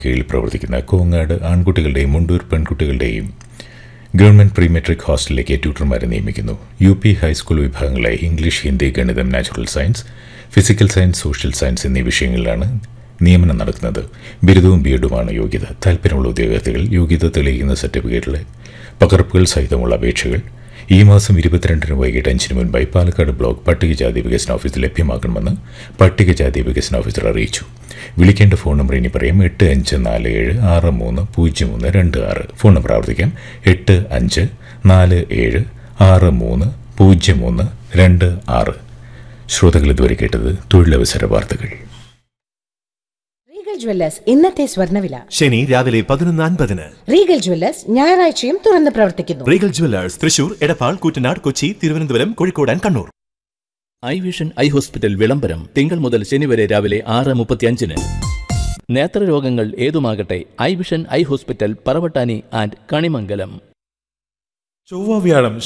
കീഴിൽ പ്രവർത്തിക്കുന്ന കോങ്ങാട് ആൺകുട്ടികളുടെയും മുണ്ടൂർ പെൺകുട്ടികളുടെയും ഗവൺമെന്റ് പ്രീ മെട്രിക് ഹോസ്റ്റലിലേക്ക് ട്യൂട്ടർമാരെ നിയമിക്കുന്നു യു പി ഹൈസ്കൂൾ വിഭാഗങ്ങളായി ഇംഗ്ലീഷ് ഹിന്ദി ഗണിതം natural science physical science social science എന്നീ വിഷയങ്ങളിലാണ് നിയമനം നടക്കുന്നത് ബിരുദവും ബി എഡുമാണ് യോഗ്യത താല്പര്യമുള്ള ഉദ്യോഗാർത്ഥികൾ യോഗ്യത തെളിയിക്കുന്ന സർട്ടിഫിക്കറ്റിലെ പകർപ്പുകൾ സഹിതമുള്ള അപേക്ഷകൾ ഈ മാസം ഇരുപത്തിരണ്ടിന് വൈകിട്ട് അഞ്ചിന് മുൻപായി പാലക്കാട് ബ്ലോക്ക് പട്ടികജാതി വികസന ഓഫീസിൽ ലഭ്യമാക്കണമെന്ന് പട്ടികജാതി വികസന ഓഫീസർ അറിയിച്ചു വിളിക്കേണ്ട ഫോൺ നമ്പർ ഇനി പറയാം എട്ട് അഞ്ച് നാല് ഏഴ് ആറ് മൂന്ന് പൂജ്യം മൂന്ന് രണ്ട് ആറ് ഫോൺ നമ്പർ ആവർത്തിക്കാം എട്ട് അഞ്ച് നാല് ഏഴ് ആറ് മൂന്ന് പൂജ്യം മൂന്ന് രണ്ട് ആറ് ശ്രോതാക്കൾ ഇതുവരെ കേട്ടത് തൊഴിലവസര വാർത്തകൾ റീഗൽ ജ്വല്ലേഴ്സ് ഇന്നത്തെ സ്വർണ്ണവില ശനി രാവിലെ പതിനൊന്ന് അൻപതിന് റീഗൽ ജ്വല്ലേഴ്സ് ഞായറാഴ്ചയും തുറന്ന് പ്രവർത്തിക്കുന്നു Regal jewellers Thrissur Edappal Koottanad Kochi Thiruvananthapuram Kozhikode and Kannur eye vision eye hospital വിളംബരം തിങ്കൾ മുതൽ ശനി വരെ രാവിലെ ആറ് മുപ്പത്തിയഞ്ചിന് നേത്രരോഗങ്ങൾ ഏതുമാകട്ടെ eye vision eye hospital Paravattani and Kanimangalam ചൊവ്വ വ്യാഴം